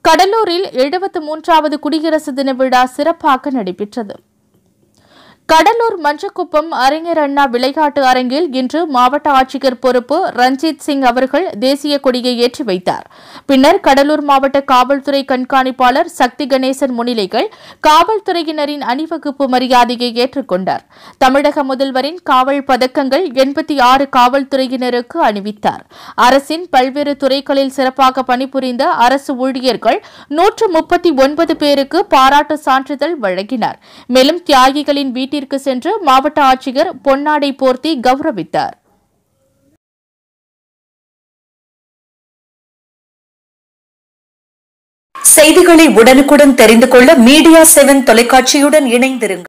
கடலூரில் எழுபத்து மூன்றாவது குடியரசு தின விழா சிறப்பாக நடைபெற்றது கடலூர் மஞ்சக்குப்பம் அறிஞர் அண்ணா விளையாட்டு அரங்கில் இன்று மாவட்ட ஆட்சியர் பொறுப்பு ரஞ்சித் சிங் அவர்கள் தேசிய கொடியை ஏற்றி வைத்தார் பின்னர் கடலூர் மாவட்ட காவல்துறை கண்காணிப்பாளர் சக்தி கணேசன் முன்னிலையில் காவல்துறையினரின் அணிவகுப்பு மரியாதையை ஏற்றுக்கொண்டார் தமிழக முதல்வரின் காவல் பதக்கங்கள் எண்பத்தி ஆறு காவல்துறையினருக்கு அணிவித்தார் அரசின் பல்வேறு துறைகளில் சிறப்பாக பணிபுரிந்த அரசு ஊழியர்கள் நூற்று முப்பத்தி ஒன்பது பேருக்கு பாராட்டு சான்றிதழ் வழங்கினார் மேலும் தியாகிகளின் வீட்டிற்கு சென்று மாவட்ட ஆட்சியர் பொன்னாடை போர்த்தி கௌரவித்தார் செய்திகளை உடனுக்குடன் தெரிந்து கொள்ள மீடியா செவன் தொலைக்காட்சியுடன் இணைந்திருங்கள்